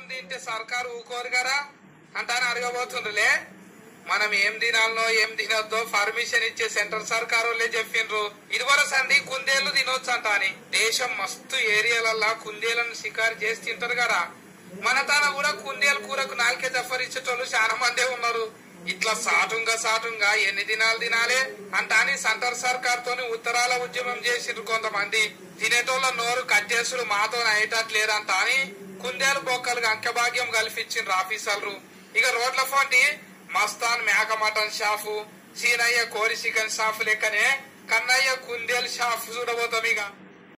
కుందేలను తింటే సర్కారు ఊకోరు కదా అంటాని అడగబోతుండ్రులే మనం ఏం తినాలనో ఏం తినొద్దో పర్మిషన్ ఇచ్చే సెంట్రల్ సర్కారు వాళ్ళే చెప్పిండ్రు ఇదివరకు సంది కుందేళ్లు తినొచ్చు అంట అని దేశం మస్తు ఏరియాలల్లా కుందేలను షికారు చేసి తింటారు కదా మన తాన కూడా కుందేలు కూరకు నాలుకే జఫరిచ్చేటోళ్ళు చాలా మందే ఉన్నారు ఇట్లా సాటుంగా సాటుంగా ఎన్ని దినాలు తినాలే అంటాని సెంటర్ సర్కార్ తోని ఉత్తరాల ఉద్యమం చేసిండ్రు కొంతమంది తినేటోళ్ళ నోరు కట్టేసుడు మాతో అయ్యేటట్లేదంట అని కుందేలు బొక్కలకు అంకెభాగ్యం కల్పించిండ్రు ఆఫీసర్లు ఇక రోడ్ల ఫోంటి మస్తాన్ మేక మటన్ షాపు సీనయ్య కోరి చికెన్ షాపు లెక్కనే కన్నయ్య కుందేలు షాపు చూడబోతాం ఇక